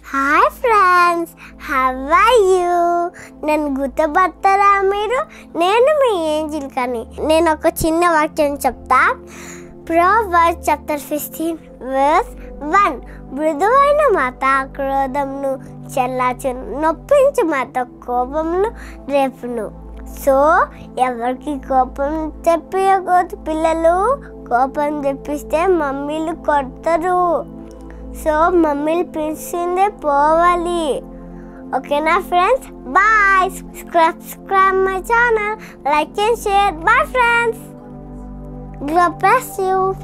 Hi friends how are you నన్ను గుర్తుపడతారా మీరు నేను మీ ఏంజిల్ కానీ నేను ఒక చిన్న వాక్యం చెప్తా Proverbs chapter fifteen verse one మృదువైన మాత క్రోధంను చెల్లాచు నొప్పించి మాత కోపంను రేపును సో ఎవరికి కోపం తెప్పియకూడదు పిల్లలు కోపం తెప్పిస్తే మమ్మీలు కొడతారు సో మమ్మీలు పిలిచిందే పోవాలి ఓకేనా friends bye subscribe my channel like and share bye friends God bless you.